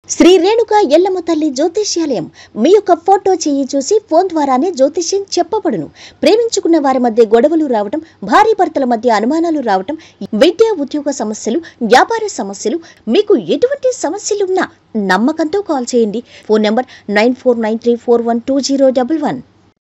శ్రీ రేణుక ఎల్లమ్మ తల్లి జ్యోతిష్యాలయం మీ యొక్క ఫోటో చేయి చూసి ఫోన్ ద్వారానే జ్యోతిష్యం చెప్పబడును ప్రేమించుకున్న వారి మధ్య గొడవలు రావటం భార్య భర్తల మధ్య అనుమానాలు రావటం విద్యా ఉద్యోగ సమస్యలు వ్యాపార సమస్యలు మీకు ఎటువంటి సమస్యలున్నా నమ్మకంతో కాల్ చేయండి phone number nine four nine three four one two zero double one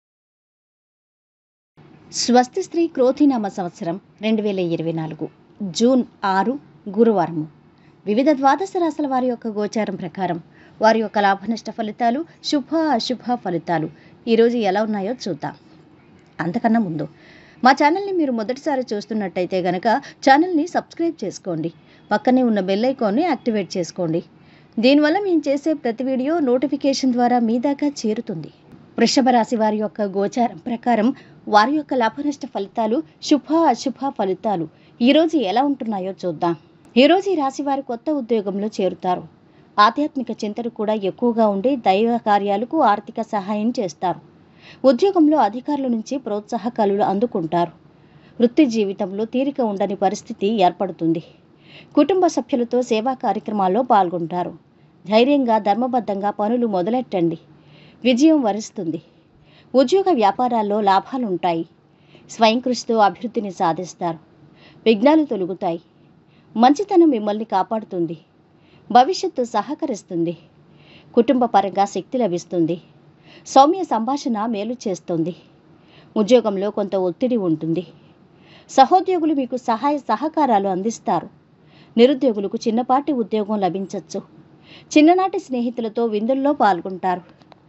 స్వస్తి స్త్రీ క్రోధినామ సంవత్సరం రెండు వేల ఇరవై నాలుగు జూన్ ఆరు గురువారము వివిధ ద్వాదశ రాశుల వారి యొక్క గోచారం ప్రకారం వారి యొక్క లాభనష్ట ఫలితాలు శుభ అశుభ ఫలితాలు ఈరోజు ఎలా ఉన్నాయో చూద్దాం అంతకన్నా ముందు మా ఛానల్ని మీరు మొదటిసారి చూస్తున్నట్టయితే గనక ఛానల్ని సబ్స్క్రైబ్ చేసుకోండి పక్కనే ఉన్న బెల్ ఐకాన్ని యాక్టివేట్ చేసుకోండి దీనివల్ల మేము చేసే ప్రతి వీడియో నోటిఫికేషన్ ద్వారా మీ దాకా చేరుతుంది వృషభ రాశి వారి యొక్క గోచారం ప్రకారం వారి యొక్క లాభనష్ట ఫలితాలు శుభ అశుభ ఫలితాలు ఈరోజు ఎలా ఉంటున్నాయో చూద్దాం ఈరోజు ఈ రాశి వారు కొత్త ఉద్యోగంలో చేరుతారు ఆధ్యాత్మిక చింతన కూడా ఎక్కువగా ఉండి దైవ కార్యాలకు ఆర్థిక సహాయం చేస్తారు ఉద్యోగంలో అధికారుల నుంచి ప్రోత్సాహకాలు అందుకుంటారు వృత్తి జీవితంలో తీరిక ఉండని పరిస్థితి ఏర్పడుతుంది కుటుంబ సభ్యులతో సేవా కార్యక్రమాల్లో పాల్గొంటారు ధైర్యంగా ధర్మబద్ధంగా పనులు మొదలెట్టండి విజయం వరిస్తుంది ఉద్యోగ వ్యాపారాల్లో లాభాలుంటాయి స్వయం కృషితో అభివృద్ధిని సాధిస్తారు విఘ్నాలు తొలుగుతాయి మంచితనం మిమ్మల్ని కాపాడుతుంది భవిష్యత్తు సహకరిస్తుంది కుటుంబ పరంగా శక్తి లభిస్తుంది సౌమ్య సంభాషణ మేలు చేస్తుంది ఉద్యోగంలో కొంత ఒత్తిడి ఉంటుంది సహోద్యోగులు మీకు సహాయ సహకారాలు అందిస్తారు నిరుద్యోగులకు చిన్నపాటి ఉద్యోగం లభించవచ్చు చిన్ననాటి స్నేహితులతో విందుల్లో పాల్గొంటారు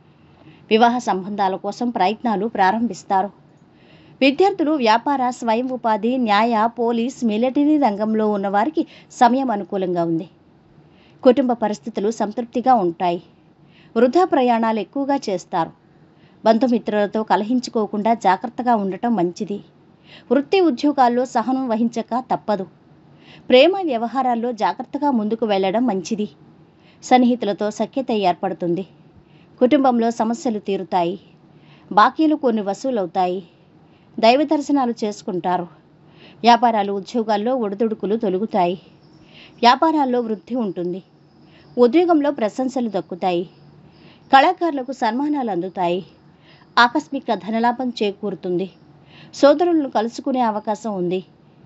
వివాహ సంబంధాల కోసం ప్రయత్నాలు ప్రారంభిస్తారు విద్యార్థులు వ్యాపార స్వయం ఉపాధి న్యాయ పోలీస్ మిలిటరీ రంగంలో ఉన్నవారికి సమయం అనుకూలంగా ఉంది కుటుంబ పరిస్థితులు సంతృప్తిగా ఉంటాయి వృధా ప్రయాణాలు ఎక్కువగా చేస్తారు బంధుమిత్రులతో కలహించుకోకుండా జాగ్రత్తగా ఉండటం మంచిది వృత్తి ఉద్యోగాల్లో సహనం వహించక తప్పదు ప్రేమ వ్యవహారాల్లో జాగ్రత్తగా ముందుకు వెళ్ళడం మంచిది సన్నిహితులతో సఖ్యత ఏర్పడుతుంది కుటుంబంలో సమస్యలు తీరుతాయి బాకీలు కొన్ని వసూలవుతాయి దైవ దర్శనాలు చేసుకుంటారు వ్యాపారాలు ఉద్యోగాల్లో ఒడిదుడుకులు తొలుగుతాయి వ్యాపారాల్లో వృద్ధి ఉంటుంది ఉద్యోగంలో ప్రశంసలు దక్కుతాయి కళాకారులకు సన్మానాలు అందుతాయి ఆకస్మిక ధనలాభం చేకూరుతుంది సోదరులను కలుసుకునే అవకాశం ఉంది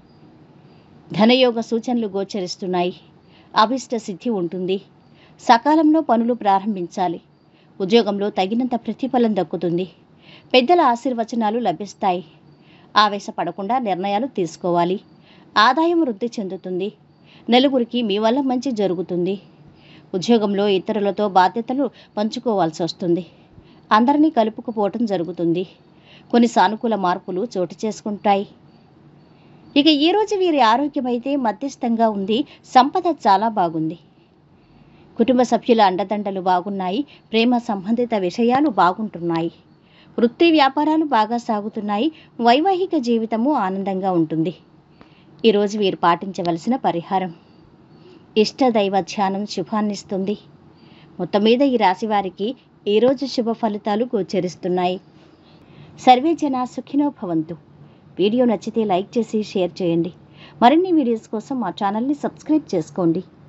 ధనయోగ సూచనలు గోచరిస్తున్నాయి అభిష్ట సిద్ధి ఉంటుంది సకాలంలో పనులు ప్రారంభించాలి ఉద్యోగంలో తగినంత ప్రతిఫలం దక్కుతుంది పెద్దల ఆశీర్వచనాలు లభిస్తాయి ఆవేశపడకుండా నిర్ణయాలు తీసుకోవాలి ఆదాయం వృద్ధి చెందుతుంది నలుగురికి మీ వల్ల మంచి జరుగుతుంది ఉద్యోగంలో ఇతరులతో బాధ్యతలు పంచుకోవాల్సి వస్తుంది అందరినీ కలుపుకుపోవటం జరుగుతుంది కొన్ని సానుకూల మార్పులు చోటు చేసుకుంటాయి ఇక ఈరోజు వీరి ఆరోగ్యం అయితే మధ్యస్థంగా ఉంది సంపద చాలా బాగుంది కుటుంబ సభ్యుల అండదండలు బాగున్నాయి ప్రేమ సంబంధిత విషయాలు బాగుంటున్నాయి వృత్తి వ్యాపారాలు బాగా సాగుతున్నాయి వైవాహిక జీవితము ఆనందంగా ఉంటుంది ఈరోజు వీరు పాటించవలసిన పరిహారం ఇష్టదైవ ధ్యానం శుభాన్నిస్తుంది మొత్తం మీద ఈ రాశి వారికి ఈరోజు శుభ ఫలితాలు గోచరిస్తున్నాయి సర్వే జన సుఖినో భవంతు వీడియో నచ్చితే లైక్ చేసి షేర్ చేయండి మరిన్ని వీడియోస్ కోసం మా ఛానల్ని సబ్స్క్రైబ్ చేసుకోండి